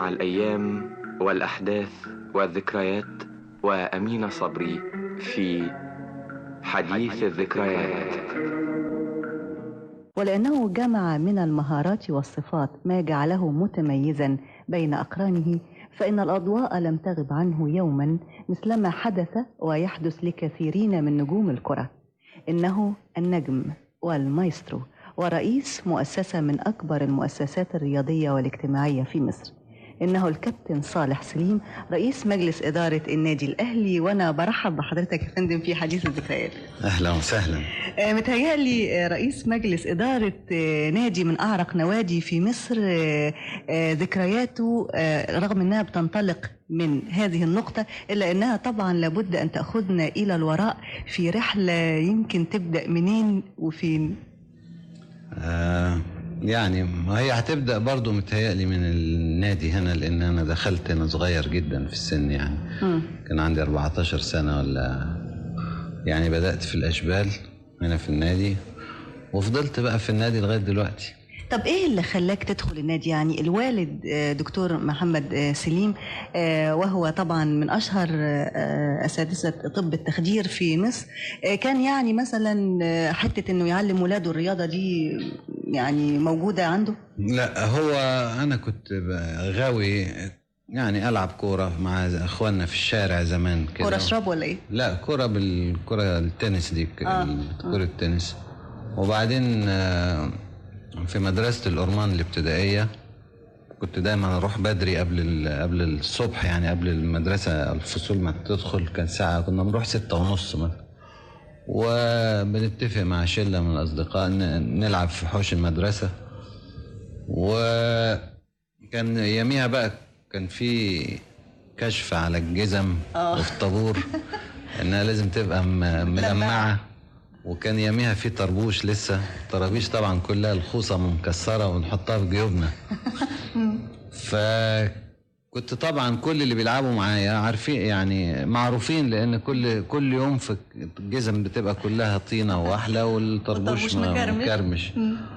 مع الأيام والأحداث والذكريات وأمين صبري في حديث الذكريات ولأنه جمع من المهارات والصفات ما جعله متميزا بين أقرانه فإن الأضواء لم تغب عنه يوما مثلما حدث ويحدث لكثيرين من نجوم الكرة إنه النجم والمايسترو ورئيس مؤسسة من أكبر المؤسسات الرياضية والاجتماعية في مصر إنه الكابتن صالح سليم رئيس مجلس إدارة النادي الأهلي وأنا برحب بحضرتك يا فندم في حديث الذكريات اهلا وسهلا آه، متهيألي آه، رئيس مجلس إدارة آه، نادي من أعرق نوادي في مصر آه، آه، ذكرياته آه، رغم أنها بتنطلق من هذه النقطة إلا أنها طبعا لابد أن تأخذنا إلى الوراء في رحلة يمكن تبدأ منين وفين آه يعني ما هي هتبدا برضو متهيألي من النادي هنا لان انا دخلت انا صغير جدا في السن يعني مم. كان عندي 14 سنه ولا يعني بدات في الاشبال هنا في النادي وفضلت بقى في النادي لغايه دلوقتي طب ايه اللي خلاك تدخل النادي يعني الوالد آه، دكتور محمد آه، سليم آه، وهو طبعا من اشهر آه، اساتذه طب التخدير في مصر آه، كان يعني مثلا آه، حته انه يعلم ولاده الرياضه دي يعني موجوده عنده لا هو انا كنت ب- غاوي يعني العب كوره مع اخواننا في الشارع زمان كده كوره اشرب ولا ايه لا كرة بالكرة التنس دي ك- آه. كرة التنس وبعدين آه، في مدرسة الأورمان الابتدائية كنت دايما أروح بدري قبل ال- قبل الصبح يعني قبل المدرسة الفصول ما تدخل كان ساعة كنا بنروح ستة ونص مثلا وبنتفق مع شلة من الأصدقاء ن- نلعب في حوش المدرسة وكان يوميها بقى كان في كشف على الجزم آه. وفي الطابور انها لازم تبقى م- ملمعه وكان يوميها في طربوش لسه الطرابيش طبعا كلها الخوصه مكسره ونحطها في جيوبنا فكنت طبعا كل اللي بيلعبوا معايا عارفين يعني معروفين لان كل كل يوم في الجزم بتبقى كلها طينه واحلى والطربوش والطربوش م- مكرمش. مكرمش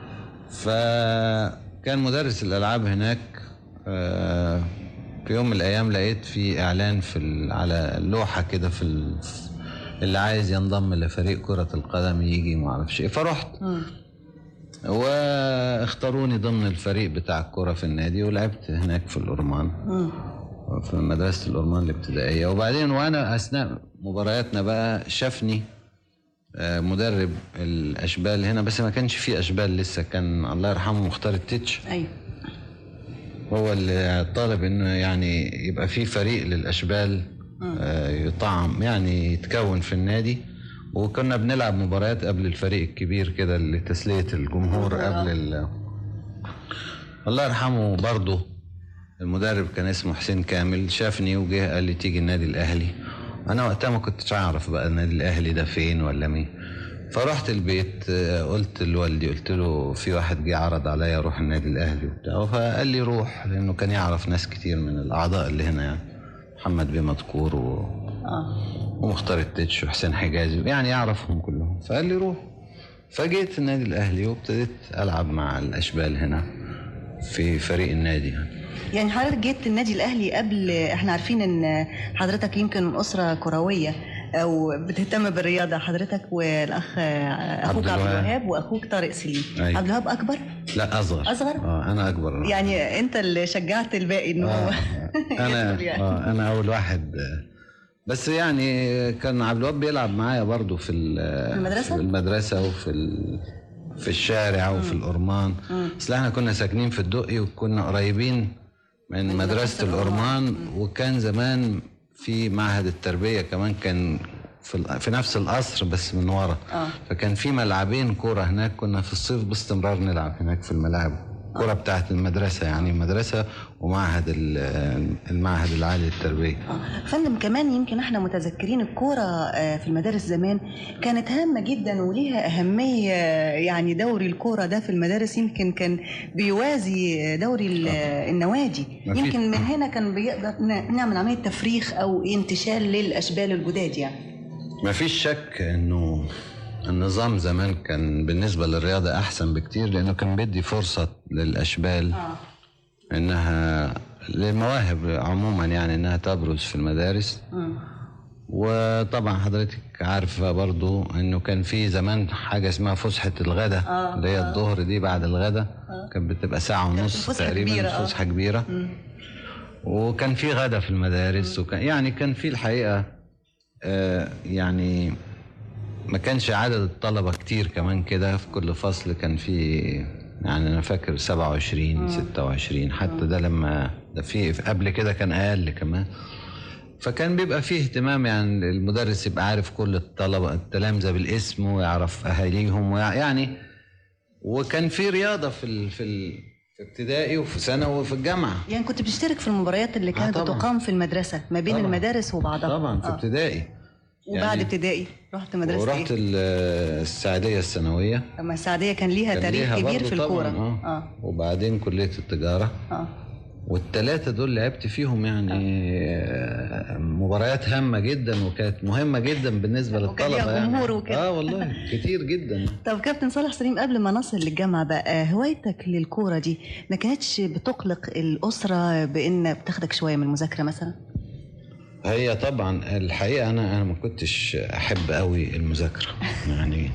فكان مدرس الالعاب هناك آه، في يوم من الايام لقيت في اعلان في ال- على اللوحه كده في ال- اللي عايز ينضم لفريق كره القدم يجي ما اعرفش ايه فرحت مم. واختاروني ضمن الفريق بتاع الكرة في النادي ولعبت هناك في الأورمان مم. في مدرسة الأورمان الابتدائية وبعدين وأنا أثناء مبارياتنا بقى شافني آه، مدرب الأشبال هنا بس ما كانش فيه أشبال لسه كان الله يرحمه مختار التتش ايوه هو اللي طالب انه يعني يبقى في فريق للاشبال آه، يطعم يعني يتكون في النادي وكنا بنلعب مباريات قبل الفريق الكبير كده لتسليه الجمهور قبل ال الله يرحمه برضه المدرب كان اسمه حسين كامل شافني وجه قال لي تيجي النادي الاهلي انا وقتها ما كنتش اعرف بقى النادي الاهلي ده فين ولا مين فرحت البيت آه، قلت لوالدي قلت له في واحد جه عرض عليا اروح النادي الاهلي وبتاع فقال لي روح لانه كان يعرف ناس كتير من الاعضاء اللي هنا يعني محمد بيه مذكور و... اه ومختار التتش وحسين حجازي يعني يعرفهم كلهم فقال لي روح فجيت النادي الاهلي وابتديت العب مع الاشبال هنا في فريق النادي يعني يعني حضرتك جيت النادي الاهلي قبل احنا عارفين ان حضرتك يمكن من اسره كرويه او بتهتم بالرياضه حضرتك والاخ اخوك عبد عبد الوهاب. الوهاب واخوك طارق سليم أيوة. عبد الوهاب اكبر لا اصغر أصغر؟ اه انا اكبر يعني انت اللي شجعت الباقي انه آه. هو انا يدخل يعني. آه انا اول واحد آه، بس يعني كان عبد الوهاب بيلعب معايا برضو في ال- في المدرسة؟ في المدرسه وفي ال- في الشارع وفي الأورمان اصل احنا كنا ساكنين في الدقي وكنا قريبين من من مدرسة مدرسة الأورمان وكان زمان في معهد التربية كمان كان في, ال- في نفس القصر بس من ورا آه. فكان في ملعبين كورة هناك كنا في الصيف باستمرار نلعب هناك في الملاعب كرة بتاعت المدرسة يعني المدرسة ومعهد ال- المعهد العالي للتربية آه. فندم كمان يمكن احنا متذكرين الكوره آه، في المدارس زمان كانت هامه جدا وليها اهميه يعني دوري الكوره ده في المدارس يمكن كان بيوازي دوري ال- النوادي ما في- يمكن من هنا كان بيقدر ن- نعمل عمليه تفريخ او انتشال للاشبال الجداد يعني ما فيش شك انه النظام زمان كان بالنسبة للرياضة أحسن بكتير لأنه كان بيدي فرصة للأشبال إنها للمواهب عموما يعني انها تبرز في المدارس مم. وطبعا حضرتك عارفه برضو انه كان في زمان حاجه اسمها فسحه الغداء آه، اللي هي آه. الظهر دي بعد الغداء كانت بتبقى ساعه ونص فسحة تقريبا كبيرة، آه. فسحه كبيره مم. وكان في غدا في المدارس وكان يعني كان في الحقيقه آه يعني ما كانش عدد الطلبه كتير كمان كده في كل فصل كان في يعني انا فاكر 27 26 حتى ده لما ده في قبل كده كان اقل كمان فكان بيبقى فيه اهتمام يعني المدرس يبقى عارف كل الطلبه التلامذه بالاسم ويعرف اهاليهم ويع- يعني وكان في رياضه في ال في ال في ابتدائي وفي ثانوي وفي الجامعه يعني كنت بتشترك في المباريات اللي كانت طبعاً. بتقام في المدرسة ما بين طبعاً. المدارس وبعضها طبعا في آه. ابتدائي وبعد يعني- ابتدائي رحت مدرسة ورحت ايه؟ ال- السعديه الثانويه لما السعدية كان ليها كان تاريخ ليها كبير برضو في طبعاً، الكورة اه اه وبعدين كليه التجاره اه والثلاثه دول لعبت فيهم يعني آه، مباريات هامه جدا وكانت مهمه جدا بالنسبه وكان للطلبه ليها جمهور يعني وكده. اه والله كتير جدا طب كابتن صالح سليم قبل ما نصل للجامعة بقى هوايتك للكورة دي ما كانتش بتقلق الأسرة بإن بتاخدك شوية من المذاكرة مثلا؟ هي طبعا الحقيقه انا انا ما كنتش احب قوي المذاكره يعني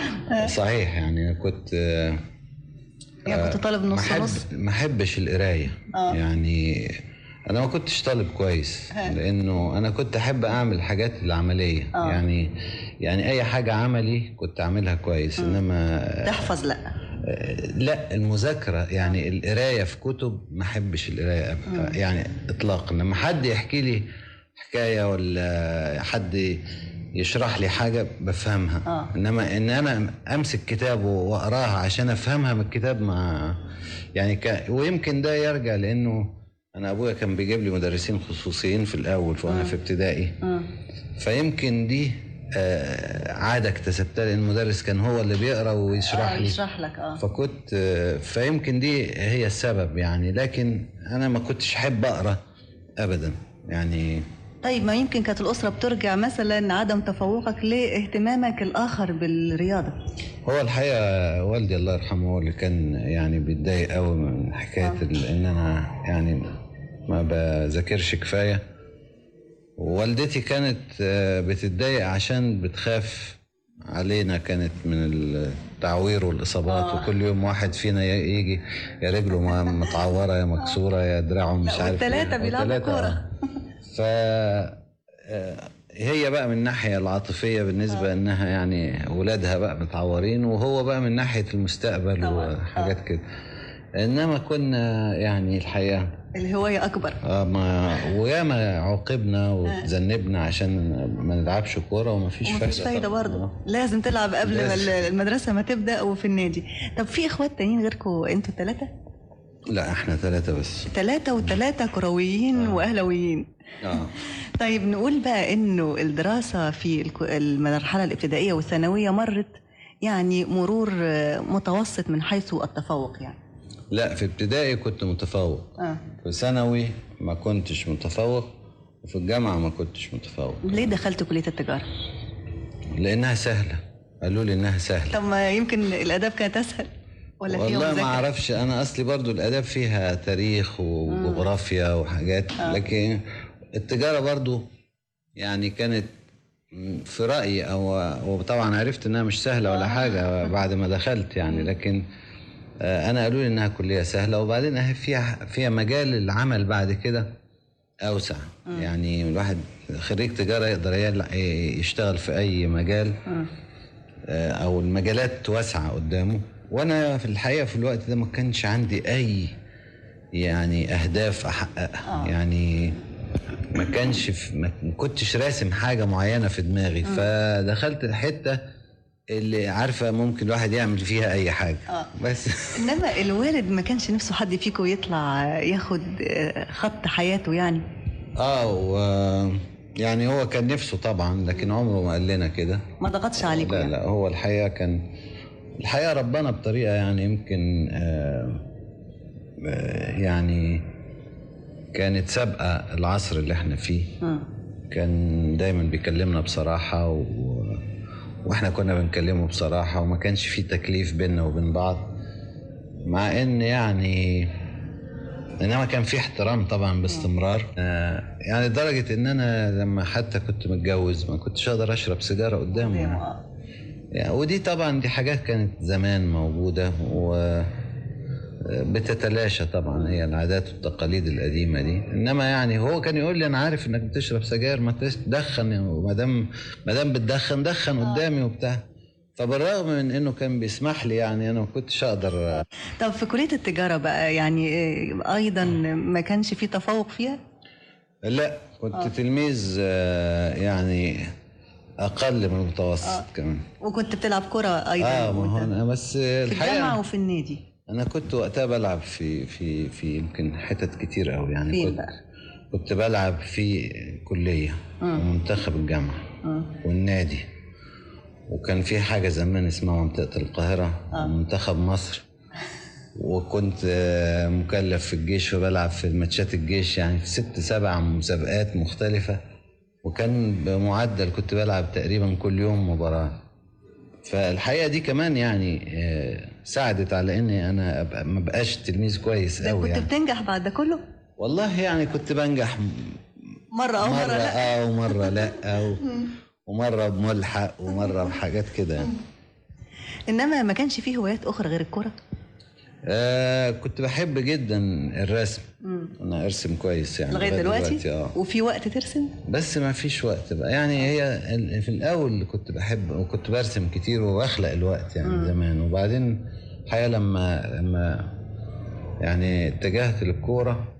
صحيح يعني كنت آه، يعني كنت طالب ما نص أحب نص ما احبش القرايه آه. يعني انا ما كنتش طالب كويس ها. لانه انا كنت احب اعمل الحاجات العمليه آه. يعني يعني اي حاجه عملي كنت اعملها كويس انما تحفظ لا آه، لا المذاكره يعني القرايه في كتب ما احبش القرايه أب- يعني اطلاقا لما حد يحكي لي حكايه ولا حد يشرح لي حاجه بفهمها آه. انما ان انا امسك كتاب واقراها عشان افهمها من الكتاب ما يعني ك... ويمكن ده يرجع لانه انا ابويا كان بيجيب لي مدرسين خصوصيين في الاول وانا في ابتدائي مم. فيمكن دي آه، عاده اكتسبتها لان المدرس كان هو اللي بيقرا ويشرح آه لي يشرح لك اه فكنت فيمكن دي هي السبب يعني لكن انا ما كنتش احب اقرا ابدا يعني طيب ما يمكن كانت الأسرة بترجع مثلا عدم تفوقك لاهتمامك الآخر بالرياضة هو الحقيقه والدي الله يرحمه هو اللي كان يعني بيتضايق قوي من حكايه ال- ان انا يعني ما بذاكرش كفايه ووالدتي كانت آه، بتتضايق عشان بتخاف علينا كانت من التعوير والاصابات آه. وكل يوم واحد فينا ي- يجي يا رجله م- متعوره يا مكسوره يا دراعه مش لا، عارف والتلاتة إيه. بيلعبوا والتلاتة، كورة. آه. ف آه، هي بقى من الناحية العاطفية بالنسبة انها يعني ولادها بقى متعورين وهو بقى من ناحية المستقبل طبعاً. وحاجات كده انما كنا يعني الحقيقة الهواية أكبر آه، ما وياما عوقبنا وتذنبنا عشان ما نلعبش كورة وما فيش فايدة ومفيش فايدة طبعاً. برضه آه. لازم تلعب قبل ما لازم. المدرسة ما تبدأ وفي النادي طب في إخوات تانيين غيركم أنتوا التلاتة؟ لا احنا ثلاثة بس تلاتة وتلاتة كرويين آه. وأهلويين اه طيب نقول بقى إنه الدراسة في الك- المرحلة الابتدائية والثانوية مرت يعني مرور آه، متوسط من حيث التفوق يعني لا في ابتدائي كنت متفوق اه في ثانوي ما كنتش متفوق وفي الجامعة ما كنتش متفوق ليه دخلت كلية التجارة؟ لانها سهله قالوا لي انها سهله طب ما يمكن الآداب كانت أسهل ولا فيها والله ما مذاكرة؟ اعرفش انا اصلي برضو الاداب فيها تاريخ وجغرافيا وحاجات لكن التجاره برضو يعني كانت في رايي او وطبعا عرفت انها مش سهله ولا حاجه بعد ما دخلت يعني لكن آه، انا قالوا لي انها كليه سهله وبعدين أهي فيها فيها مجال العمل بعد كده اوسع يعني الواحد خريج تجاره يقدر يلع- يشتغل في اي مجال مم. آه، او المجالات واسعه قدامه وانا في الحقيقه في الوقت ده ما كانش عندي اي يعني اهداف احققها آه. يعني ما كانش في ما كنتش راسم حاجه معينه في دماغي فدخلت الحته اللي عارفه ممكن الواحد يعمل فيها اي حاجه آه. بس انما الوالد ما كانش نفسه حد فيكم يطلع ياخد آه، خط حياته يعني اه و يعني هو كان نفسه طبعا لكن عمره ما قال لنا كده ما ضغطش عليكم لا يعني. لا هو الحقيقه كان الحقيقه ربنا بطريقه يعني يمكن آه آه، يعني كانت سابقه العصر اللي احنا فيه مم. كان دايما بيكلمنا بصراحه و... واحنا كنا بنكلمه بصراحه وما كانش في تكليف بيننا وبين بعض مع ان يعني انما كان في احترام طبعا باستمرار آه يعني لدرجه ان انا لما حتى كنت متجوز ما كنتش اقدر اشرب سيجاره قدامه يعني. آه. يعني ودي طبعا دي حاجات كانت زمان موجوده و بتتلاشى طبعا هي العادات والتقاليد القديمه دي انما يعني هو كان يقول لي انا عارف انك بتشرب سجاير ما تدخن وما دام ما دام بتدخن دخن قدامي وبتاع فبالرغم من انه كان بيسمح لي يعني انا ما كنتش اقدر طب في كليه التجاره بقى يعني آه، ايضا ما كانش في تفوق فيها لا كنت آه. تلميذ آه، يعني اقل من المتوسط آه. كمان وكنت بتلعب كره ايضا اه ما هو وأنت انا بس في الحقيقه الجامعه وفي النادي انا كنت وقتها بلعب في في في يمكن حتت كتير قوي يعني فين كنت بقى؟ كنت بلعب في كليه ومنتخب الجامعه مم. والنادي وكان في حاجه زمان اسمها منطقه القاهره ومنتخب مصر وكنت آه، مكلف في الجيش فبلعب في ماتشات الجيش يعني في ست سبع مسابقات مختلفه وكان بمعدل كنت بلعب تقريبا كل يوم مباراه فالحقيقه دي كمان يعني آه، ساعدت على اني انا ابقى ما بقاش تلميذ كويس ده قوي كنت يعني بتنجح بعد ده كله والله يعني كنت بنجح مره او مره, مرة لا اه ومرة لا و- ومرة بملحق ومرة بحاجات كده يعني. انما ما كانش فيه هوايات اخرى غير الكره آه كنت بحب جدا الرسم مم. انا ارسم كويس يعني لغايه دلوقتي اه وفي وقت ترسم بس ما فيش وقت بقى يعني هي ال- في الاول كنت بحب وكنت برسم كتير وبخلق الوقت يعني زمان وبعدين الحقيقه لما لما يعني اتجهت للكوره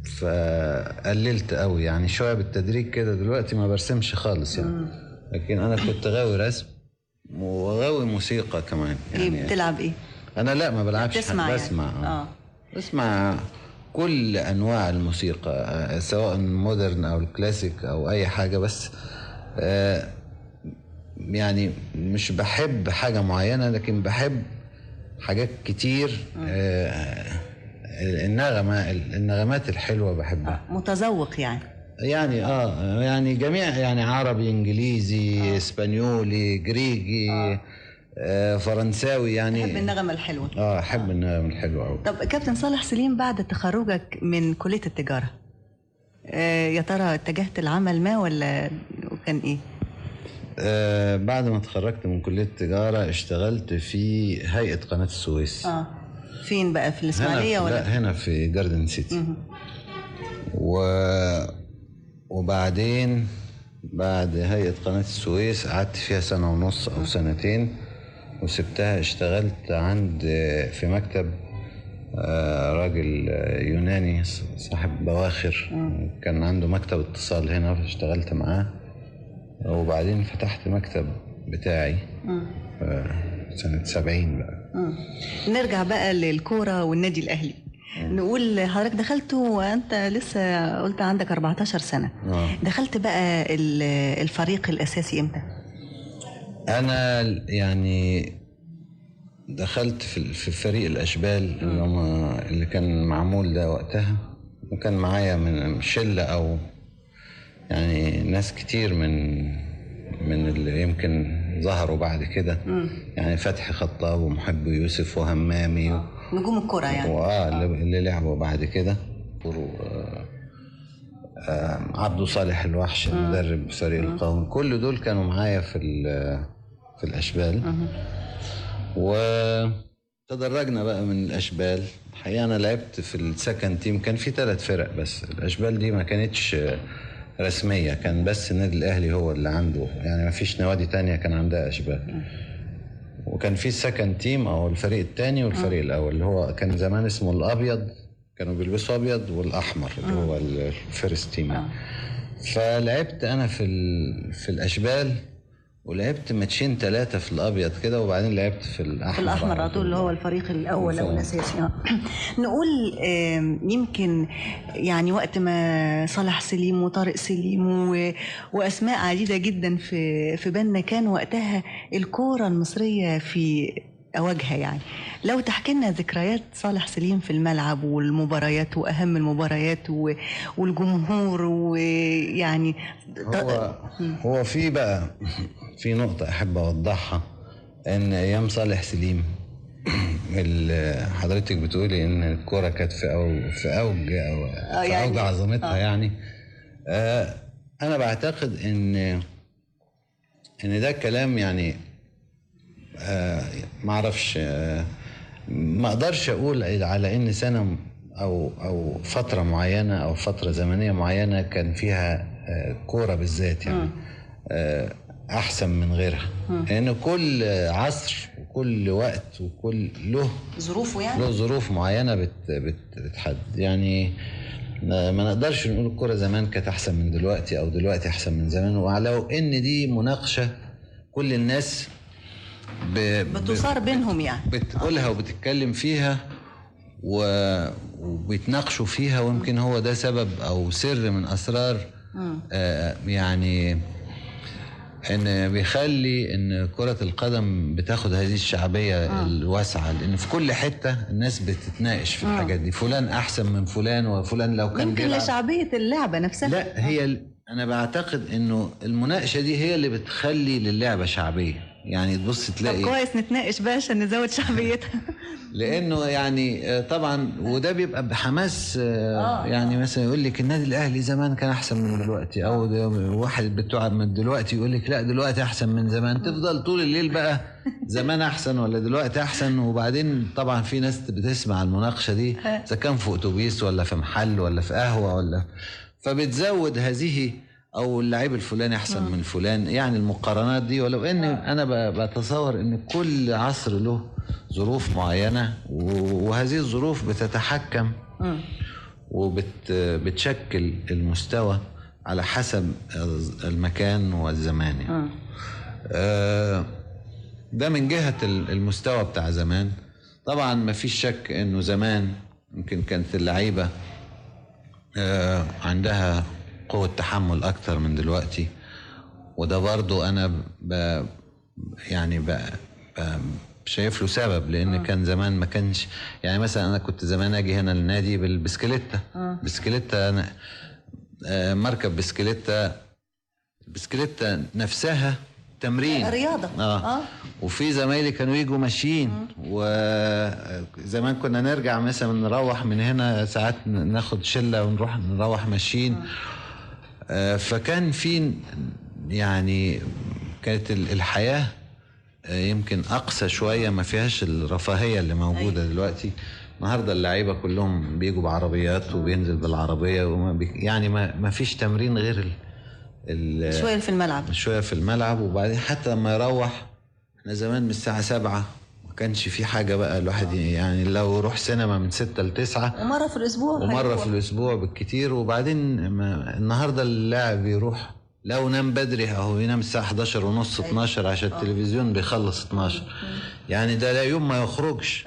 فقللت قوي يعني شويه بالتدريج كده دلوقتي ما برسمش خالص يعني لكن انا كنت غاوي رسم وغاوي موسيقى كمان يعني ايه بتلعب ايه انا لا ما بلعبش بتسمع حاجة، يعني. بسمع آه. بسمع كل انواع الموسيقى آه، سواء مودرن او الكلاسيك او اي حاجه بس آه، يعني مش بحب حاجه معينه لكن بحب حاجات كتير آه، النغمه النغمات الحلوه بحبها متذوق يعني يعني اه يعني جميع يعني عربي انجليزي اسبانيولي جريجي آه فرنساوي يعني بحب النغمه الحلوه اه احب النغم الحلوه قوي طب كابتن صالح سليم بعد تخرجك من كليه التجاره آه يا ترى اتجهت لعمل ما ولا كان ايه آه بعد ما اتخرجت من كليه التجاره اشتغلت في هيئه قناه السويس اه فين بقى في هنا الاسماعيليه في ولا لا هنا في جاردن سيتي مهم. و وبعدين بعد هيئة قناة السويس قعدت فيها سنة ونص أو سنتين وسبتها اشتغلت عند في مكتب آه، راجل آه، يوناني صاحب بواخر كان عنده مكتب اتصال هنا فاشتغلت معاه وبعدين فتحت مكتب بتاعي مم. آه، سنة سبعين بقى مم. نرجع بقى للكوره والنادي الاهلي نقول حضرتك دخلت وانت لسه قلت عندك 14 سنه آه. دخلت بقى ال- الفريق الاساسي امتى انا يعني دخلت في في فريق الاشبال اللي, هم اللي كان معمول ده وقتها وكان معايا من شله او يعني ناس كتير من من اللي يمكن ظهروا بعد كده يعني فتحي خطاب ومحب يوسف وهمامي و... نجوم الكوره يعني واه اللي اللي لعبوا بعد كده و- آه، عبده صالح الوحش المدرب فريق القوم كل دول كانوا معايا في ال- في الاشبال وتدرجنا بقى من الاشبال الحقيقه انا لعبت في السكند تيم كان في ثلاث فرق بس الاشبال دي ما كانتش رسميه كان بس النادي الاهلي هو اللي عنده يعني ما فيش نوادي تانية كان عندها اشبال وكان في السكند تيم او الفريق الثاني والفريق الاول اللي هو كان زمان اسمه الابيض كانوا بيلبسوا ابيض والاحمر اللي هو الفيرست تيم يعني. فلعبت انا في ال... في الاشبال ولعبت ماتشين ثلاثه في الابيض كده وبعدين لعبت في الاحمر في الاحمر على طول اللي هو الفريق الاول او الاساسي آه. نقول آم، يمكن يعني وقت ما صالح سليم وطارق سليم و... واسماء عديده جدا في في بالنا كان وقتها الكوره المصريه في أواجهها يعني لو تحكي لنا ذكريات صالح سليم في الملعب والمباريات وأهم المباريات و... والجمهور ويعني هو هو في بقى في نقطة أحب أوضحها إن أيام صالح سليم ال- حضرتك بتقولي ان الكوره كانت في أو في اوج او في يعني- اوج عظمتها آه. يعني آه انا بعتقد ان ان ده كلام يعني آه ما اعرفش آه ما اقدرش اقول على ان سنه او او فتره معينه او فتره زمنيه معينه كان فيها آه كوره بالذات يعني آه احسن من غيرها لان كل عصر وكل وقت وكل له ظروفه يعني له ظروف معينه بت بت بتحدد يعني ما ما نقدرش نقول الكرة زمان كانت احسن من دلوقتي او دلوقتي احسن من زمان ولو ان دي مناقشه كل الناس ب ب- بتصار بينهم يعني بتقولها وبتتكلم فيها و... وبيتناقشوا فيها ويمكن هو ده سبب او سر من اسرار آه يعني ان بيخلي ان كرة القدم بتاخد هذه الشعبية الواسعة لان في كل حتة الناس بتتناقش في الحاجات دي فلان احسن من فلان وفلان لو كان يمكن بيلعب لشعبية اللعبة نفسها لا هي ال- انا بعتقد انه المناقشة دي هي اللي بتخلي للعبة شعبية يعني تبص طب تلاقي كويس نتناقش بقى عشان نزود شعبيتها لانه يعني آه، طبعا وده بيبقى بحماس آه، يعني مثلا يقول لك النادي الاهلي زمان كان احسن من دلوقتي او ده واحد بتوع من دلوقتي يقول لك لا دلوقتي احسن من زمان تفضل طول الليل بقى زمان احسن ولا دلوقتي احسن وبعدين طبعا في ناس بتسمع المناقشه دي اذا كان في اتوبيس ولا في محل ولا في قهوه ولا فبتزود هذه او اللعيب الفلاني احسن من فلان يعني المقارنات دي ولو ان انا ب- بتصور ان كل عصر له ظروف معينه و- وهذه الظروف بتتحكم وبتشكل المستوى على حسب المكان والزمان يعني. آه، ده من جهة ال- المستوى بتاع زمان طبعا ما فيش شك انه زمان يمكن كانت اللعيبة آه، عندها قوة تحمل اكتر من دلوقتي وده برضو انا ب يعني ب ب- شايف له سبب لان كان زمان ما كانش يعني مثلا انا كنت زمان اجي هنا النادي بالبسكليتة بسكليتة أنا آه، مركب بسكليتة البسكليتة نفسها تمرين رياضة. اه, آه. وفي زمايلي كانوا يجوا ماشيين وزمان كنا نرجع مثلا نروح من هنا ساعات ناخد شله ونروح نروح ماشيين آه، فكان في يعني كانت ال- الحياه آه، يمكن اقسى شويه ما فيهاش الرفاهيه اللي موجوده دلوقتي النهارده اللعيبه كلهم بيجوا بعربيات وبينزل بالعربيه وما بي يعني ما, ما فيش تمرين غير ال ال شوية في الملعب شويه في الملعب وبعدين حتى لما يروح احنا زمان من الساعه سبعة ما كانش في حاجه بقى الواحد يعني لو يروح سينما من ستة لتسعة ومرة في الأسبوع ومره في هيروح. الاسبوع بالكتير وبعدين ما النهارده اللاعب يروح لو نام بدري اهو ينام الساعه 11 ونص 12 عشان التلفزيون بيخلص 12 يعني ده لا يوم ما يخرجش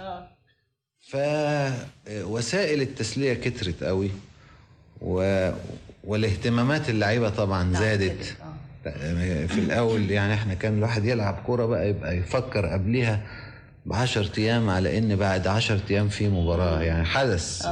فوسائل التسليه كترت قوي و... والاهتمامات اللعيبه طبعا زادت في الاول يعني احنا كان الواحد يلعب كوره بقى يبقى يفكر قبلها ب 10 ايام على ان بعد 10 ايام في مباراه يعني حدث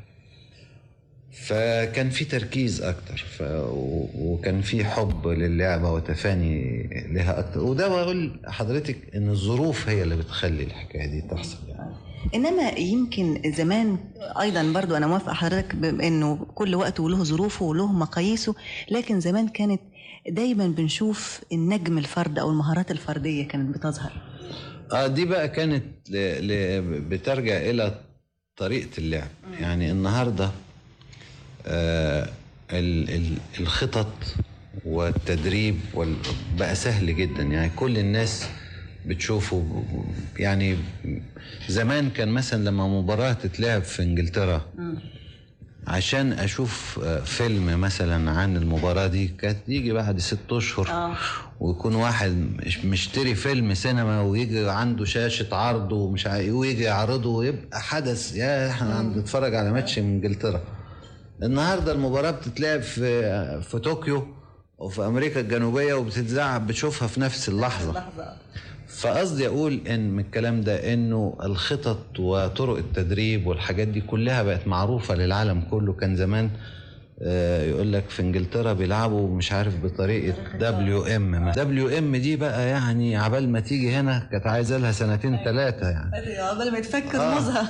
فكان في تركيز اكتر ف... و- وكان في حب للعبه وتفاني لها اكتر وده بقول حضرتك ان الظروف هي اللي بتخلي الحكايه دي تحصل يعني انما يمكن زمان ايضا برضو انا موافقه حضرتك بانه كل وقت وله ظروفه وله مقاييسه لكن زمان كانت دايما بنشوف النجم الفرد او المهارات الفرديه كانت بتظهر اه دي بقى كانت ل... ل... بترجع الى طريقه اللعب يعني النهارده آه ال... ال... الخطط والتدريب وال... بقى سهل جدا يعني كل الناس بتشوفه يعني زمان كان مثلا لما مباراة تتلعب في انجلترا عشان اشوف آه، فيلم مثلا عن المباراة دي كانت يجي بعد ست اشهر آه. ويكون واحد مش- مشتري فيلم سينما ويجي عنده شاشة عرض ومش عارف إيه ويجي يعرضه ويبقى حدث يا احنا بنتفرج على ماتش من انجلترا النهارده المباراة بتتلعب في في طوكيو وفي امريكا الجنوبية وبتتذاع بتشوفها في نفس اللحظة فقصدي اقول ان من الكلام ده انه الخطط وطرق التدريب والحاجات دي كلها بقت معروفه للعالم كله كان زمان آه، يقول لك في انجلترا بيلعبوا مش عارف بطريقه دبليو ام دبليو ام دي بقى يعني عبال ما تيجي هنا كانت عايزه لها سنتين ثلاثه يعني قبل ما يتفك آه. رموزها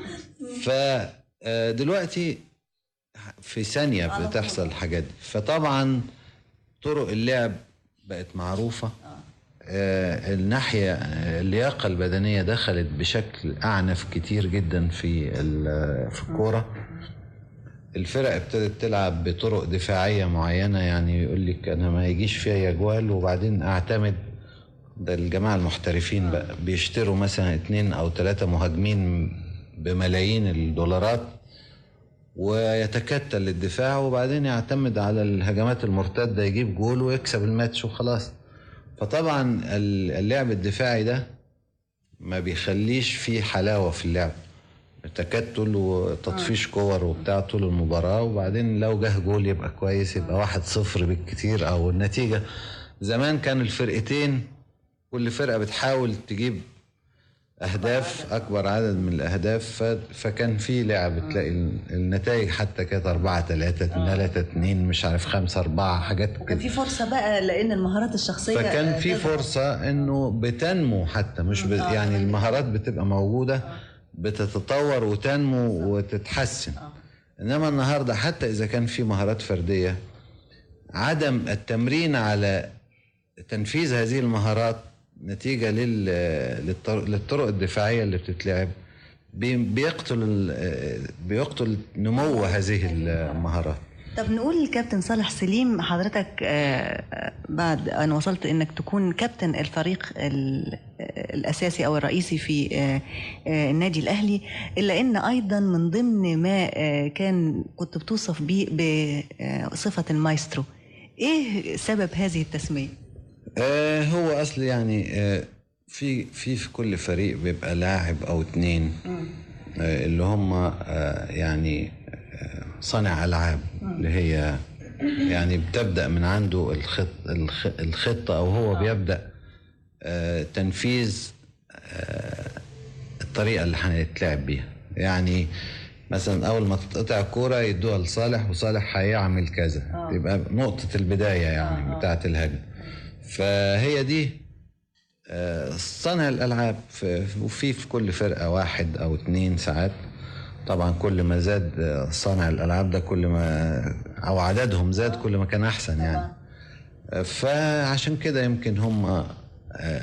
فدلوقتي في ثانيه على طول. بتحصل الحاجات دي فطبعا طرق اللعب بقت معروفه آه، الناحيه آه، اللياقه البدنيه دخلت بشكل اعنف كتير جدا في ال- في الكوره الفرق ابتدت تلعب بطرق دفاعيه معينه يعني يقول لك انا ما يجيش فيها جوال وبعدين اعتمد ده الجماعه المحترفين بقى بيشتروا مثلا اتنين او ثلاثه مهاجمين بملايين الدولارات ويتكتل الدفاع وبعدين يعتمد على الهجمات المرتده يجيب جول ويكسب الماتش وخلاص فطبعا ال- اللعب الدفاعي ده ما بيخليش فيه حلاوه في اللعب تكتل وتطفيش كور وبتاع طول المباراة وبعدين لو جه جول يبقى كويس يبقى واحد صفر بالكتير أو النتيجة زمان كان الفرقتين كل فرقة بتحاول تجيب أهداف أكبر عدد من الأهداف ف- فكان في لعب تلاقي ال- النتائج حتى كانت أربعة ثلاثة ثلاثة اتنين مش عارف خمسة أربعة حاجات وكان كده في فرصه بقى لان المهارات الشخصيه فكان في تظهر. فرصة انه بتنمو حتى مش ب... آه. يعني المهارات بتبقى موجودة بتتطور وتنمو وتتحسن انما النهارده حتى اذا كان في مهارات فردية عدم التمرين على تنفيذ هذه المهارات نتيجة لل... للطر... للطرق الدفاعية اللي بتتلعب بي... بيقتل ال... بيقتل نمو هذه المهارات طب نقول الكابتن صالح سليم حضرتك آه، آه، بعد ان وصلت انك تكون كابتن الفريق ال- آه، الاساسي او الرئيسي في آه، آه، النادي الاهلي الا ان ايضا من ضمن ما آه، كان كنت بتوصف بيه بصفه المايسترو ايه سبب هذه التسميه آه هو اصل يعني آه في في في كل فريق بيبقى لاعب او اتنين آه اللي هم آه يعني آه صانع العاب اللي هي يعني بتبدا من عنده الخط الخ- الخطه او هو بيبدا آه تنفيذ آه الطريقه اللي هنتلعب بيها يعني مثلا اول ما تتقطع الكوره يدوها لصالح وصالح هيعمل كذا يبقى نقطه البدايه يعني بتاعه الهجمه فهي دي آه، صانع الالعاب في- وفي في كل فرقه واحد او اتنين ساعات طبعا كل ما زاد آه، صانع الالعاب ده كل ما او عددهم زاد كل ما كان احسن يعني آه، فعشان كده يمكن هم آه، آه،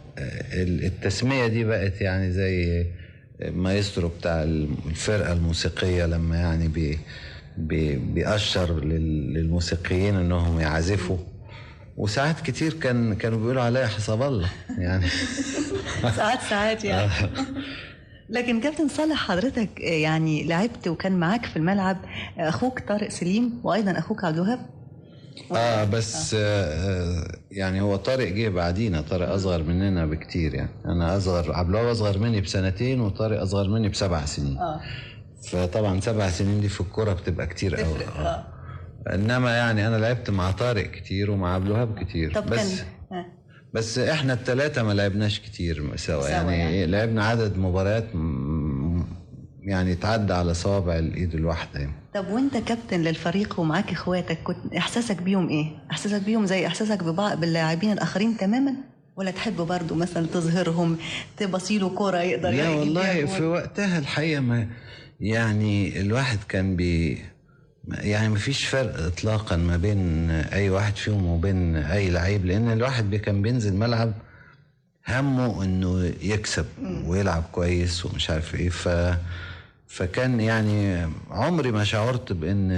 التسميه دي بقت يعني زي مايسترو بتاع الفرقه الموسيقيه لما يعني بي بي بيأشر لل- للموسيقيين انهم يعزفوا وساعات كتير كان كانوا بيقولوا عليا حساب الله يعني ساعات ساعات يعني لكن كابتن صالح حضرتك آه، يعني لعبت وكان معاك في الملعب آه، اخوك طارق سليم وايضا اخوك عبد الوهاب اه بس آه آه، يعني هو طارق جه بعدينا طارق اصغر مننا بكتير يعني انا اصغر عبد الوهاب اصغر مني بسنتين وطارق اصغر مني بسبع سنين اه فطبعا سبع سنين دي في الكوره بتبقى كتير قوي تفرق آه. اه انما يعني انا لعبت مع طارق كتير ومع عبد الوهاب كتير طب بس كان آه. بس احنا الثلاثه ما لعبناش كتير سوا سوا يعني, يعني. يعني لعبنا عدد مباريات م- يعني تعدى على صوابع الايد الواحده يعني. طب وانت كابتن للفريق ومعاك اخواتك كنت احساسك بيهم ايه؟ احساسك بيهم زي احساسك ببعض باللاعبين الاخرين تماما؟ ولا تحب برضو مثلا تظهرهم تبصيله كرة يقدر لا يجيب بيها والله جول؟ في وقتها الحقيقه ما يعني الواحد كان بي يعني ما فيش فرق اطلاقا ما بين اي واحد فيهم وبين اي لعيب لان الواحد بي كان بينزل ملعب همه انه يكسب ويلعب كويس ومش عارف ايه ف فكان يعني عمري ما شعرت بان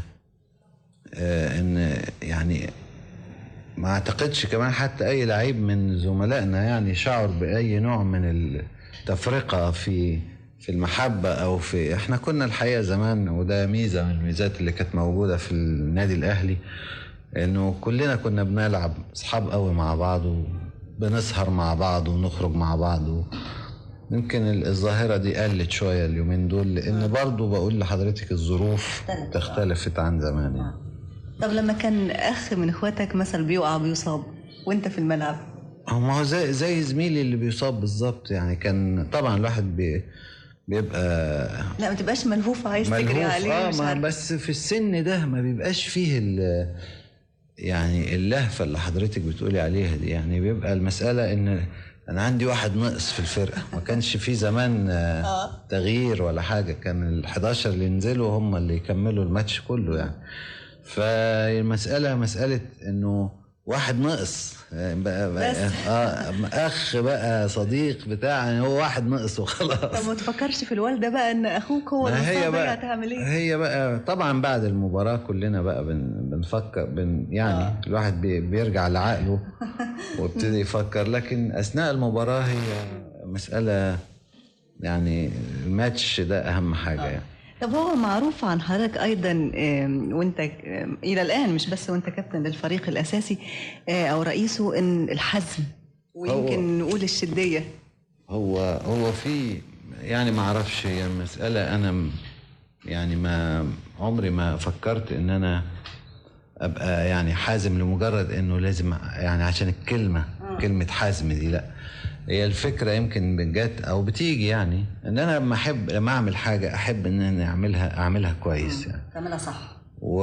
آه، ان يعني ما اعتقدش كمان حتى اي لعيب من زملائنا يعني شعر باي نوع من التفرقه في في المحبه او في احنا كنا الحقيقه زمان وده ميزه من الميزات اللي كانت موجوده في النادي الاهلي انه كلنا كنا بنلعب اصحاب قوي مع بعض وبنسهر مع بعض ونخرج مع بعض و... يمكن الظاهرة دي قلت شوية اليومين دول لأن برضو بقول لحضرتك الظروف اختلفت. اختلفت عن زمان يعني. طب لما كان اخ من اخواتك مثلا بيقع بيصاب وانت في الملعب هو ما هو زي زي زميلي اللي بيصاب بالظبط يعني كان طبعا الواحد بي بيبقى لا ما تبقاش ملهوف عايز تجري ملهوف عليه اه مش ما عارف. بس في السن ده ما بيبقاش فيه ال يعني اللهفه اللي حضرتك بتقولي عليها دي يعني بيبقى المساله ان انا عندي واحد ناقص في الفرقه ما كانش في زمان آه، تغيير ولا حاجه كان ال 11 اللي ينزلوا هم اللي يكملوا الماتش كله يعني فالمساله مساله انه واحد ناقص آه، بقى, بقى بس. اه اخ بقى صديق بتاع يعني هو واحد ناقص وخلاص طب ما تفكرش في الوالده بقى ان اخوك هو ما هي المصاب بقى هتعمل ايه؟ هي بقى طبعا بعد المباراة كلنا بقى بن بنفكر بن يعني آه. آه. الواحد بي بيرجع لعقله ويبتدي يفكر لكن أثناء المباراة هي مسألة يعني الماتش ده أهم حاجة يعني طب هو معروف عن حضرتك ايضا آم، وانت آم، الى الان مش بس وانت كابتن للفريق الاساسي آه، او رئيسه ان الحزم ويمكن نقول الشديه هو هو في يعني ما اعرفش هي المسألة أنا م- يعني ما عمري ما فكرت إن أنا أبقى يعني حازم لمجرد إنه لازم يعني عشان الكلمة كلمة حازم دي لا هي الفكرة يمكن جت أو بتيجي يعني إن أنا لما أحب لما أعمل حاجة أحب إن أنا أعملها أعملها كويس يعني تعملها صح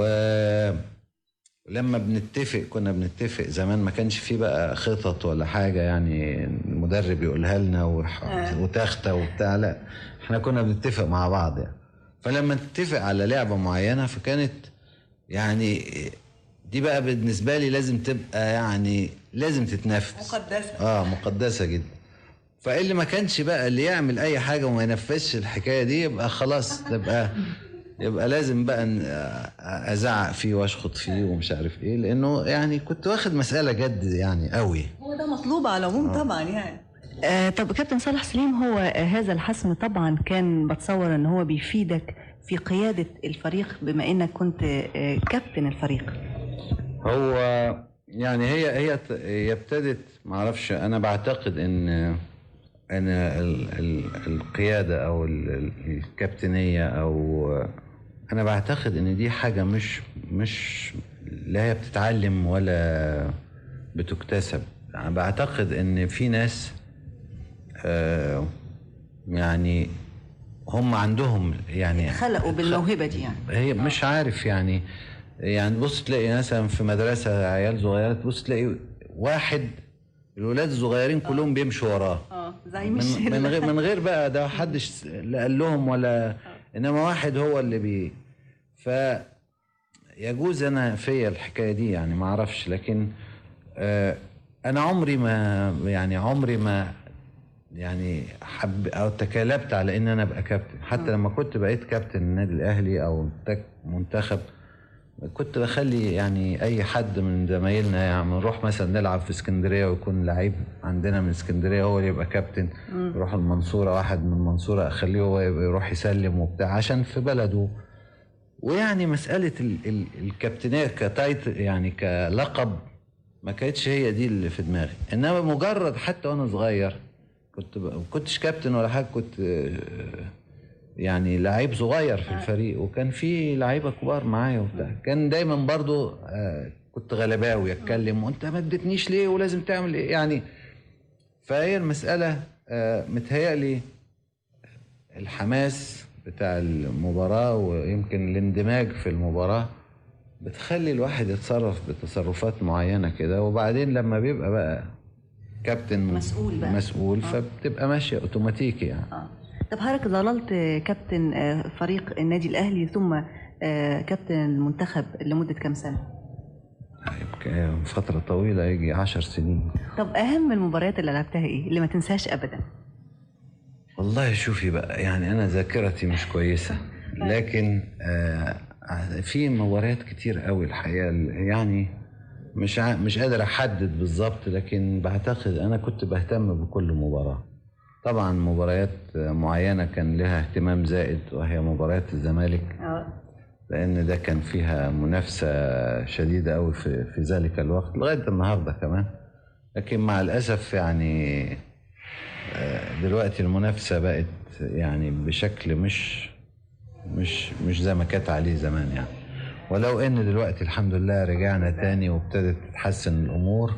ولما بنتفق كنا بنتفق زمان ما كانش فيه بقى خطط ولا حاجة يعني المدرب يقولها لنا وح- آه. وتختة وبتاع لا احنا كنا بنتفق مع بعض يعني فلما نتفق على لعبة معينة فكانت يعني دي بقى بالنسبة لي لازم تبقى يعني لازم تتنفذ مقدسه اه مقدسة جدا فاللي ما كانش بقى اللي يعمل اي حاجة وما ينفذش الحكاية دي يبقى خلاص تبقى يبقى لازم بقى ن- ازعق فيه واشخط فيه ومش عارف ايه لانه يعني كنت واخد مسألة جد يعني قوي هو ده مطلوب على العموم طبعا يعني آه طب كابتن صالح سليم هو آه هذا الحسم طبعا كان بتصور ان هو بيفيدك في قياده الفريق بما انك كنت آه كابتن الفريق هو يعني هي هي هي ابتدت ما اعرفش انا بعتقد ان ان ال ال القياده او ال ال الكابتنيه او انا بعتقد ان دي حاجه مش مش لا هي بتتعلم ولا بتكتسب أنا بعتقد ان في ناس آه يعني هم عندهم يعني خلقوا بالموهبه دي يعني هي مش عارف يعني يعني تبص تلاقي مثلا في مدرسة عيال صغيرة تبص تلاقي واحد الولاد الصغيرين كلهم بيمشوا وراه اه زعيم من, الشله من غير من غير بقى ده حدش لا قال لهم ولا انما واحد هو اللي بي ف يجوز انا فيا الحكايه دي يعني ما اعرفش لكن آه انا عمري ما يعني عمري ما يعني حب او تكالبت على ان انا ابقى كابتن حتى لما كنت بقيت كابتن النادي الاهلي او منتك- منتخب كنت بخلي يعني اي حد من زمايلنا يعني نروح مثلا نلعب في اسكندريه ويكون لعيب عندنا من اسكندريه هو اللي يبقى كابتن يروح المنصوره واحد من المنصوره اخليه هو يبقى يروح يسلم وبتاع عشان في بلده ويعني مساله ال ال الكابتنيه كتايت يعني كلقب ما كانتش هي دي اللي في دماغي انما مجرد حتى وانا صغير كنت ب... ما كنتش كابتن ولا حاجه كنت آه، يعني لعيب صغير في الفريق وكان في لعيبه كبار معايا وبتاع كان دايما برضو آه، كنت غلباوي اتكلم وانت ما اديتنيش ليه ولازم تعمل ايه يعني فهي المساله آه، متهيألي الحماس بتاع المباراه ويمكن الاندماج في المباراه بتخلي الواحد يتصرف بتصرفات معينه كده وبعدين لما بيبقى بقى كابتن مسؤول بقى. مسؤول فبتبقى ماشيه اوتوماتيكي يعني اه طب حضرتك ظللت كابتن آه، فريق النادي الاهلي ثم آه، كابتن المنتخب لمده كام سنه؟ يبقى فترة طويلة يجي عشر سنين طب اهم المباريات اللي لعبتها ايه؟ اللي ما تنساش ابدا والله شوفي بقى يعني أنا ذاكرتي مش كويسة لكن آه في مباريات كتير قوي الحقيقة يعني مش ع... مش قادر أحدد بالظبط لكن بعتقد أنا كنت بهتم بكل مباراة طبعا مباريات معينة كان لها اهتمام زائد وهي مباريات الزمالك اه لان ده كان فيها منافسه شديده قوي في في ذلك الوقت لغايه النهارده كمان لكن مع الاسف يعني آه، دلوقتي المنافسه بقت يعني بشكل مش مش مش زي ما كانت عليه زمان يعني ولو ان دلوقتي الحمد لله رجعنا تاني وابتدت تتحسن الامور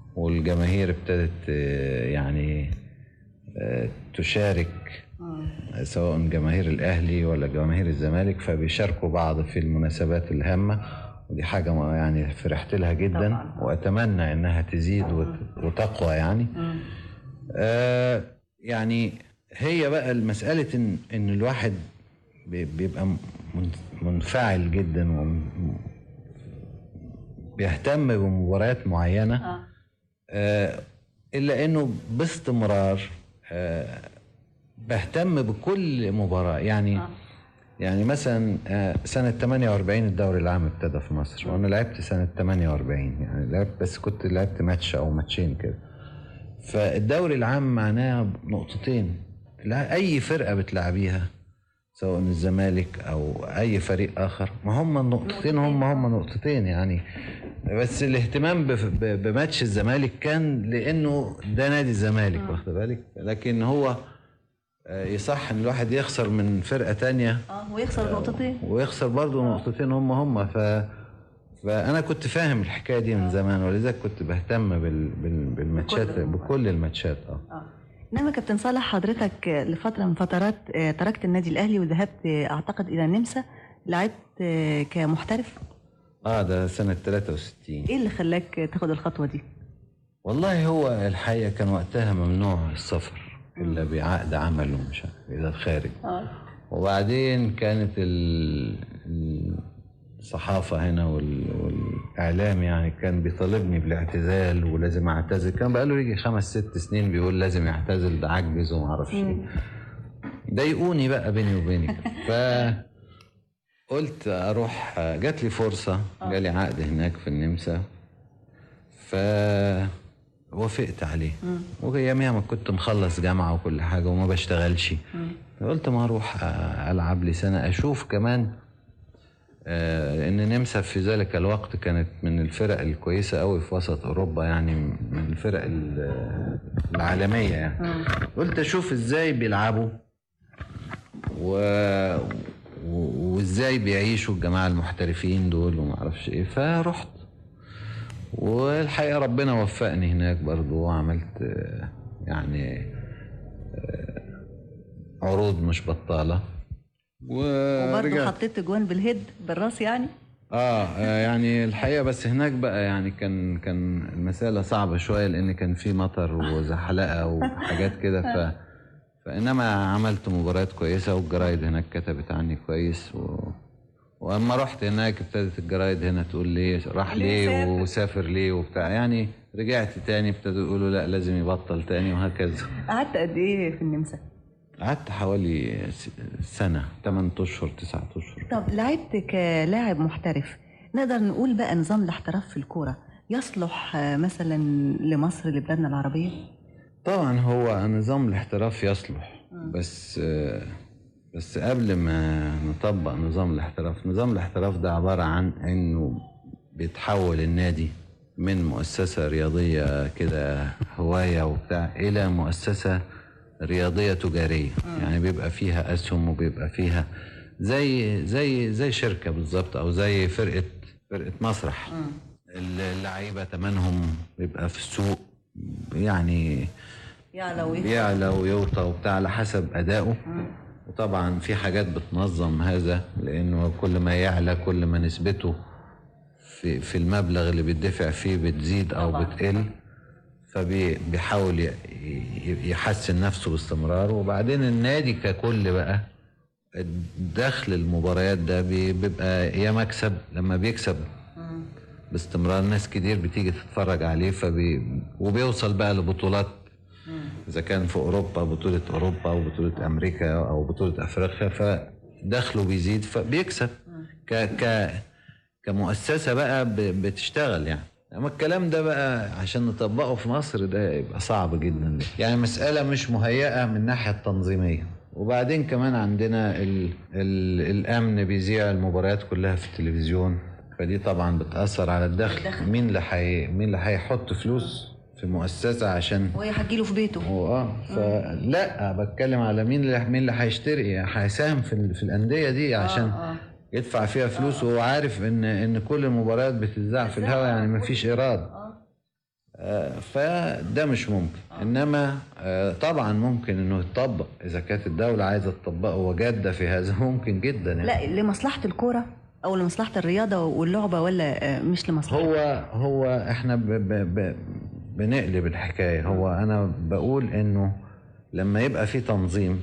والجماهير ابتدت آه، يعني آه، تشارك سواء جماهير الاهلي ولا جماهير الزمالك فبيشاركوا بعض في المناسبات الهامه ودي حاجه ما- يعني فرحت لها جدا طبعاً. واتمنى انها تزيد وت- وتقوى يعني آه يعني هي بقى المسألة إن, إن الواحد بي- بيبقى من- منفعل جدا وبيهتم بمباريات معينة آه. آه إلا إنه باستمرار آه بهتم بكل مباراة يعني آه. يعني مثلا آه، سنة 48 الدوري العام ابتدى في مصر وأنا لعبت سنة 48 يعني لعبت بس كنت لعبت ماتش أو ماتشين كده فالدوري العام معناه نقطتين لا أي فرقة بتلعبيها سواء الزمالك أو أي فريق آخر ما هم النقطتين هم هم نقطتين يعني بس الاهتمام بف- ب- بماتش الزمالك كان لأنه ده نادي الزمالك واخد بالك لكن هو آه، يصح ان الواحد يخسر من فرقة تانية اه ويخسر نقطتين ويخسر برضه نقطتين هم هم ف فانا كنت فاهم الحكايه دي من زمان ولذلك كنت بهتم بال... بال... بالماتشات بكل المباريات. بكل الماتشات اه اه انما كابتن صالح حضرتك آه، لفتره من فترات آه، تركت النادي الاهلي وذهبت آه، اعتقد الى النمسا لعبت آه، كمحترف اه ده سنه 63 ايه اللي خلاك آه، تاخد الخطوه دي والله هو الحقيقه كان وقتها ممنوع السفر الا بعقد عمل ومش عارف الى الخارج اه وبعدين كانت ال- الصحافة هنا وال- والإعلام يعني كان بيطالبني بالاعتزال ولازم أعتزل كان بقاله يجي خمس ست سنين بيقول لازم يعتزل ده عجز وما أعرفش إيه ضايقوني بقى بيني وبينك ف قلت أروح جات لي فرصة جالي عقد هناك في النمسا ف وافقت عليه وأياميها ما كنت مخلص جامعة وكل حاجة وما بشتغلش قلت ما اروح العب لي سنه اشوف كمان آه، لان نمسا في ذلك الوقت كانت من الفرق الكويسه قوي في وسط اوروبا يعني من الفرق ال- العالميه يعني قلت اشوف ازاي بيلعبوا و... و- وازاي بيعيشوا الجماعه المحترفين دول وما اعرفش ايه فرحت والحقيقه ربنا وفقني هناك برضو وعملت آه، يعني عروض مش بطالة وبرضه ورجعت حطيت جوان بالهيد بالراس يعني آه, اه يعني الحقيقة بس هناك بقى يعني كان كان المسألة صعبة شوية لأن كان في مطر وزحلقة وحاجات كده ف فإنما عملت مباريات كويسة والجرايد هناك كتبت عني كويس و... واما رحت هناك ابتدت الجرايد هنا تقول لي راح ليه ليه سافر؟ وسافر ليه وبتاع يعني رجعت تاني ابتدوا يقولوا لا لازم يبطل تاني وهكذا قعدت قد ايه في النمسا قعدت حوالي س- سنة 8 أشهر 9 أشهر طب لعبت كلاعب محترف نقدر نقول بقى نظام الاحتراف في الكوره يصلح آه، مثلا لمصر لبلادنا العربيه طبعا هو نظام الاحتراف يصلح بس آه، بس قبل ما نطبق نظام الاحتراف نظام الاحتراف ده عبارة عن انه بيتحول النادي من مؤسسة رياضية كده هواية وبتاع إلى مؤسسة رياضية تجارية يعني بيبقى فيها أسهم وبيبقى فيها زي زي زي شركة بالظبط أو زي فرقة فرقة مسرح اللعيبة تمنهم بيبقى في السوق يعني يعلى ويهبط. بيعلى ويوطى وبتاع على حسب أدائه وطبعا في حاجات بتنظم هذا لأنه كل ما يعلى كل ما نسبته في في المبلغ اللي بيدفع فيه بتزيد أو طبعاً. بتقل فبيحاول يحسن نفسه باستمرار وبعدين النادي ككل بقى دخل المباريات ده بي- بيبقى يا مكسب لما بيكسب باستمرار ناس كتير بتيجي تتفرج عليه فبي وبيوصل بقى لبطولات اذا كان في اوروبا بطوله اوروبا او بطوله امريكا او بطوله افريقيا فدخله بيزيد فبيكسب ك ك كمؤسسه بقى ب- بتشتغل يعني اما الكلام ده بقى عشان نطبقه في مصر ده يبقى صعب جدا يعني مساله مش مهيئه من الناحيه التنظيميه وبعدين كمان عندنا ال ال الامن بيذيع المباريات كلها في التلفزيون فدي طبعا بتاثر على الدخل مين اللي حي... مين اللي هيحط فلوس في مؤسسه عشان وهي هتجيله في بيته هو اه فلا بتكلم على مين اللي مين اللي هيشتري هيساهم في ال- في الانديه دي عشان آه. يدفع فيها فلوس وهو عارف ان ان كل المباريات بتتذاع في الهواء يعني ما فيش ايراد آه، فده مش ممكن انما آه، طبعا ممكن انه يتطبق اذا كانت الدوله عايزه تطبقه وجاده في هذا ممكن جدا يعني. لا لمصلحة الكورة أو لمصلحة الرياضة واللعبة ولا آه، مش لمصلحة هو هو احنا ب ب ب بنقلب الحكايه هو انا بقول انه لما يبقى في تنظيم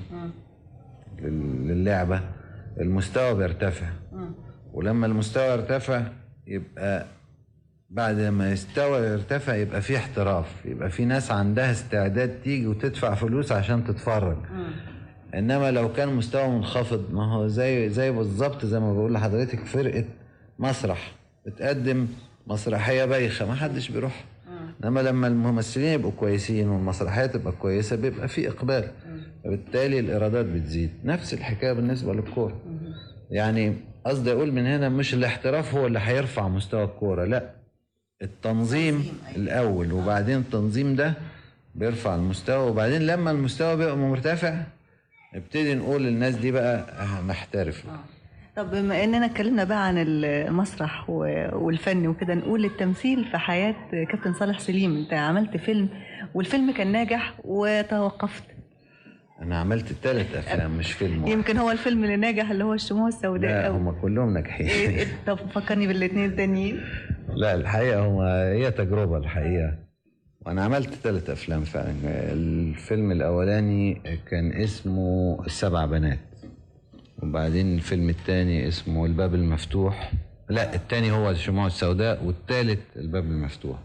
لل- للعبه المستوى بيرتفع ولما المستوى يرتفع يبقى بعد ما يستوى يرتفع يبقى في احتراف يبقى في ناس عندها استعداد تيجي وتدفع فلوس عشان تتفرج انما لو كان مستوى منخفض ما هو زي زي بالظبط زي ما بقول لحضرتك فرقه مسرح بتقدم مسرحيه بايخه ما حدش بيروح انما لما الممثلين يبقوا كويسين والمسرحيه تبقى كويسه بيبقى في اقبال فبالتالي الايرادات بتزيد نفس الحكايه بالنسبه للكوره يعني قصدي اقول من هنا مش الاحتراف هو اللي هيرفع مستوى الكوره لا التنظيم الاول وبعدين التنظيم ده بيرفع المستوى وبعدين لما المستوى بيبقى مرتفع نبتدي نقول للناس دي بقى هنحترف طب بما اننا اتكلمنا بقى عن المسرح و- والفن وكده نقول التمثيل في حياة كابتن صالح سليم انت عملت فيلم والفيلم كان ناجح وتوقفت انا عملت ثلاث افلام مش فيلم واحد يمكن هو الفيلم اللي ناجح اللي هو الشموع السوداء لا أو هم كلهم ناجحين إيه- إيه- طب فكرني بالاثنين التانيين لا الحقيقه هو هي تجربه الحقيقه وانا عملت ثلاث افلام فعلا الفيلم الاولاني كان اسمه السبع بنات وبعدين الفيلم الثاني اسمه الباب المفتوح لا الثاني هو الشموع السوداء والثالث الباب المفتوح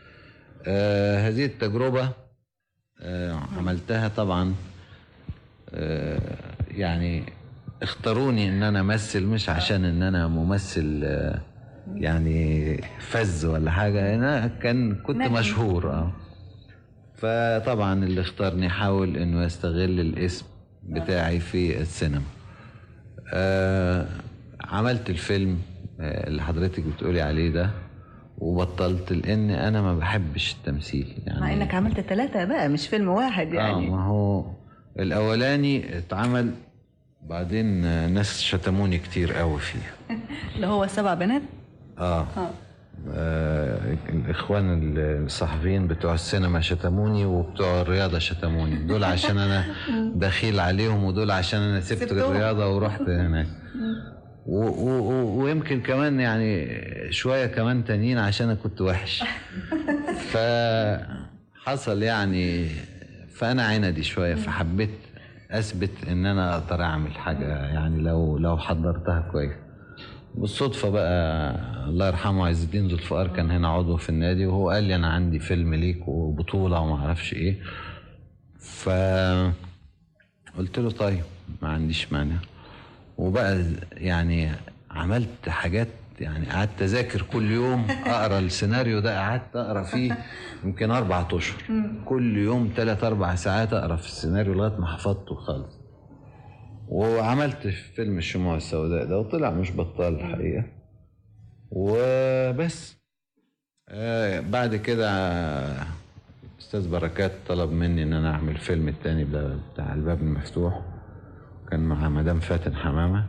آه هذه التجربه آه عملتها طبعا آه يعني اختاروني ان انا امثل مش عشان ان انا ممثل آه يعني فز ولا حاجه انا كان كنت نجم. مشهور اه فطبعا اللي اختارني حاول انه يستغل الاسم بتاعي في السينما آه عملت الفيلم آه اللي حضرتك بتقولي عليه ده وبطلت لان انا ما بحبش التمثيل يعني مع انك عملت ثلاثة بقى مش فيلم واحد اه يعني ما هو الاولاني اتعمل بعدين آه، ناس شتموني كتير قوي فيه اللي هو سبع بنات اه اه آه، الاخوان الصحفيين بتوع السينما شتموني وبتوع الرياضه شتموني دول عشان انا بخيل عليهم ودول عشان انا سبت سبتهم. الرياضه ورحت هناك و- و- و- ويمكن كمان يعني شويه كمان تانيين عشان انا كنت وحش فحصل يعني فانا عندي شويه فحبيت اثبت ان انا اقدر اعمل حاجه يعني لو لو حضرتها كويس بالصدفة بقى الله يرحمه عز الدين ذو الفقار كان هنا عضو في النادي وهو قال لي أنا عندي فيلم ليك وبطولة وما أعرفش إيه ف قلت له طيب ما عنديش مانع وبقى يعني عملت حاجات يعني قعدت أذاكر كل يوم أقرأ السيناريو ده قعدت أقرأ فيه يمكن أربع أشهر كل يوم ثلاث أربع ساعات أقرأ في السيناريو لغاية ما حفظته خالص وعملت فيلم الشموع السوداء ده وطلع مش بطال الحقيقة وبس آه بعد كده آه، أستاذ بركات طلب مني إن أنا أعمل فيلم التاني ده بتاع الباب المفتوح كان مع مدام فاتن حمامة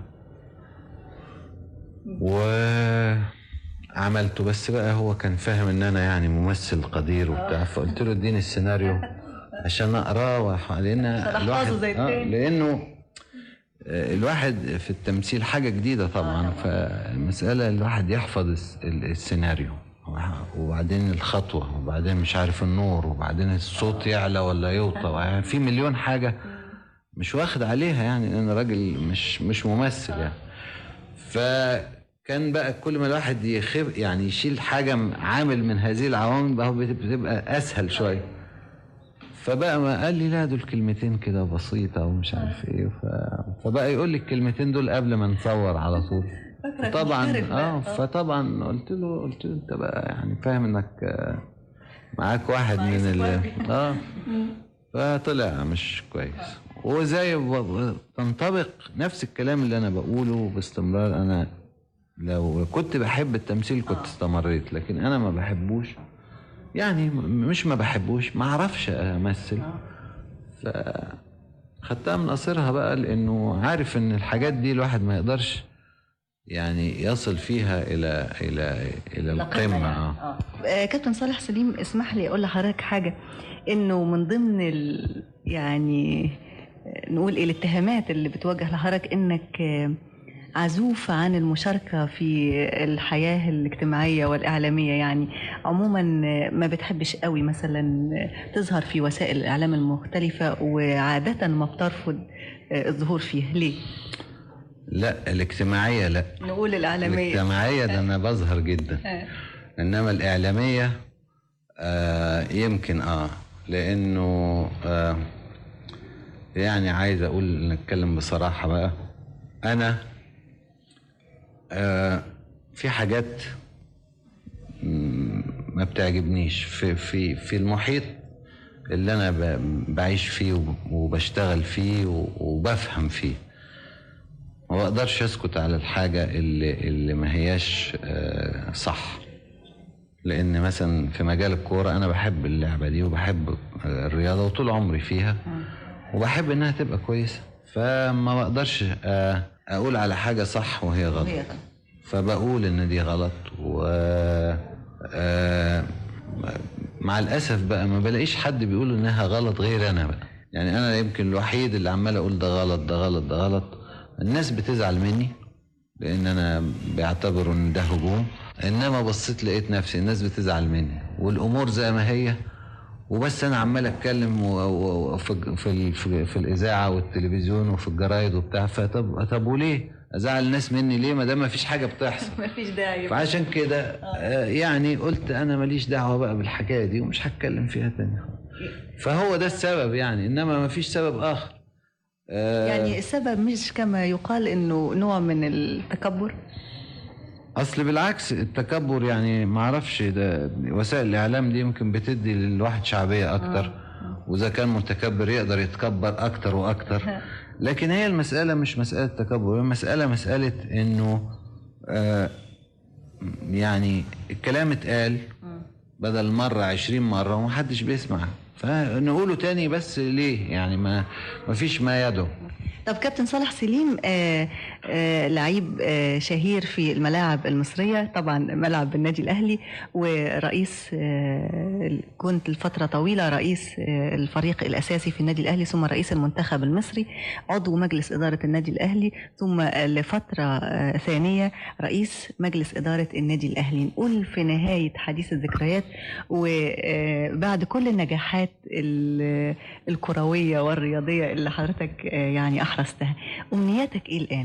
وعملته بس بقى هو كان فاهم ان انا يعني ممثل قدير وبتاع فقلت له اديني السيناريو عشان اقراه وح- لان عشان أحفظه الواحد زي آه التاني. لانه آه، الواحد في التمثيل حاجة جديدة طبعا فالمسألة الواحد يحفظ الس- ال- السيناريو وح- وبعدين الخطوة وبعدين مش عارف النور وبعدين الصوت يعلى ولا يوطى يعني في مليون حاجة مش واخد عليها يعني لأن راجل مش مش ممثل يعني فكان بقى كل ما الواحد يخف يعني يشيل حاجة م- عامل من هذه العوامل بقى بت- بتبقى أسهل شوية فبقى ما قال لي لا دول كلمتين كده بسيطة ومش عارف ايه ف... فبقى يقول لي الكلمتين دول قبل ما نصور على طول فاكرك طبعا محترف بقى. اه فطبعا قلت له قلت له انت بقى يعني فاهم انك آه، معاك واحد من ال اه فطلع مش كويس وزي ب- ب- تنطبق نفس الكلام اللي انا بقوله باستمرار انا لو كنت بحب التمثيل كنت استمريت لكن انا ما بحبوش يعني م- مش ما بحبوش ما اعرفش امثل ف خدتها من قصرها بقى لانه عارف ان الحاجات دي الواحد ما يقدرش يعني يصل فيها الى الى الى القمه آه. آه. آه، كابتن صالح سليم اسمح لي اقول لحضرتك حاجه انه من ضمن ال... يعني آه، نقول ايه الاتهامات اللي بتوجه لحضرتك انك آه، عزوف عن المشاركة في الحياة الاجتماعية والإعلامية يعني عموما آه، ما بتحبش قوي مثلا آه، تظهر في وسائل الإعلام المختلفة وعادة ما بترفض آه، الظهور فيها ليه؟ لا الاجتماعيه لا نقول الإعلامية الاجتماعيه ده انا بظهر جدا آه. انما الاعلاميه آه يمكن اه لانه آه يعني عايز اقول نتكلم بصراحه بقى انا آه في حاجات مم، ما بتعجبنيش في في في المحيط اللي انا ب- بعيش فيه وب- وبشتغل فيه و- وبفهم فيه ما بقدرش اسكت على الحاجه اللي اللي ما هياش آه، صح لان مثلا في مجال الكوره انا بحب اللعبه دي وبحب آه، الرياضه وطول عمري فيها وبحب انها تبقى كويسه فما بقدرش آه، اقول على حاجه صح وهي غلط وهي غلط. فبقول ان دي غلط و آه، مع الاسف بقى ما بلاقيش حد بيقول انها غلط غير انا بقى يعني انا يمكن الوحيد اللي عمال اقول ده غلط ده غلط ده غلط الناس بتزعل مني لان انا بيعتبروا ان ده هجوم انما بصيت لقيت نفسي الناس بتزعل مني والامور زي ما هي وبس انا عمال اتكلم و- و- وفي في, ال- في, في الاذاعه والتلفزيون وفي الجرايد وبتاع فطب طب وليه ازعل الناس مني ليه ما دام ما فيش حاجه بتحصل مفيش داعي فعشان كده آه، يعني قلت انا ماليش دعوه بقى بالحكايه دي ومش هتكلم فيها تاني فهو ده السبب يعني انما ما فيش سبب اخر آه، يعني السبب مش كما يقال انه نوع من التكبر اصل بالعكس التكبر يعني ما اعرفش ده وسائل الاعلام دي يمكن بتدي للواحد شعبيه اكتر واذا كان متكبر يقدر يتكبر اكتر واكتر لكن هي المساله مش مساله تكبر هي المساله مساله انه آه يعني الكلام اتقال بدل مرة عشرين مرة ومحدش بيسمع فنقوله تاني بس ليه يعني ما ما فيش ما يدعو طب كابتن صالح سليم آه آه لعيب آه شهير في الملاعب المصرية طبعا ملعب النادي الأهلي ورئيس آه كنت لفترة طويلة رئيس آه الفريق الأساسي في النادي الأهلي ثم رئيس المنتخب المصري عضو مجلس إدارة النادي الأهلي ثم آه لفترة آه ثانية رئيس مجلس إدارة النادي الأهلي نقول في نهاية حديث الذكريات وبعد كل النجاحات ال- الكروية والرياضية اللي حضرتك آه يعني أحرزتها أمنياتك إيه الآن؟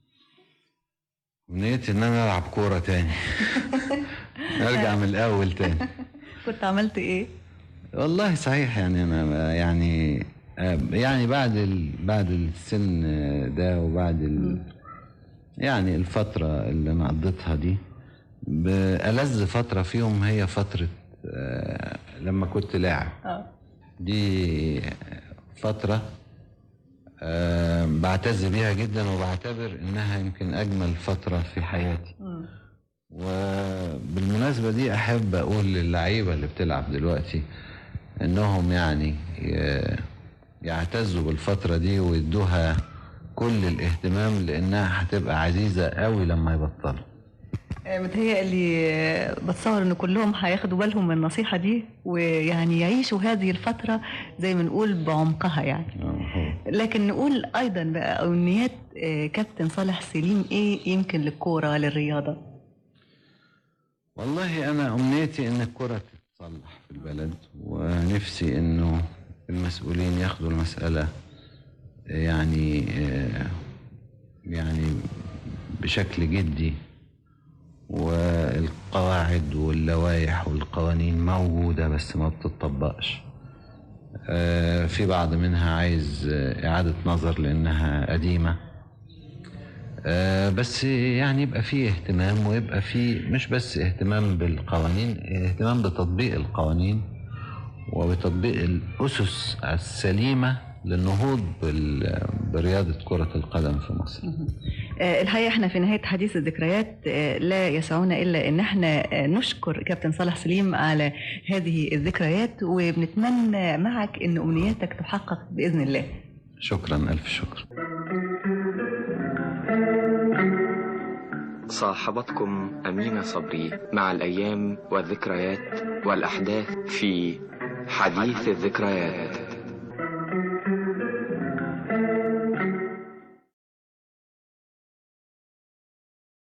نيتي ان انا العب كورة تاني ارجع من الاول تاني كنت عملت إيه؟ والله صحيح يعني انا يعني آه، يعني بعد ال... بعد السن ده وبعد ال... يعني الفترة اللي انا قضيتها دي بألذ فترة فيهم هي فترة آه، لما كنت لاعب آه. دي فترة آه، بعتز بيها جدا وبعتبر انها يمكن اجمل فترة في حياتي مم. وبالمناسبة دي أحب أقول للعيبة اللي بتلعب دلوقتي إنهم يعني ي- يعتزوا بالفترة دي ويدوها كل الاهتمام لأنها هتبقى عزيزة قوي لما يبطلوا آه، متهيألي آه، بتصور ان كلهم هياخدوا بالهم من النصيحة دي ويعني يعيشوا هذه الفترة زي ما نقول بعمقها يعني هو. لكن نقول ايضا بقى امنيات آه، كابتن صالح سليم ايه يمكن للكورة للرياضة والله أنا أمنيتي إن الكرة تتصلح في البلد ونفسي إنه المسؤولين ياخدوا المسألة يعني آه، يعني بشكل جدي والقواعد واللوائح والقوانين موجودة بس ما بتطبقش آه، في بعض منها عايز آه، إعادة نظر لأنها قديمة آه، بس يعني يبقى فيه اهتمام ويبقى فيه مش بس اهتمام بالقوانين اهتمام بتطبيق القوانين وبتطبيق الأسس السليمة للنهوض بال- برياضة كرة القدم في مصر آه، الحقيقة احنا في نهاية حديث الذكريات آه، لا يسعنا إلا إن احنا آه، نشكر كابتن صالح سليم على هذه الذكريات وبنتمنى معك إن أمنياتك تحقق بإذن الله شكرا ألف شكر صاحبتكم أمينة صبري مع الأيام والذكريات والأحداث في حديث الذكريات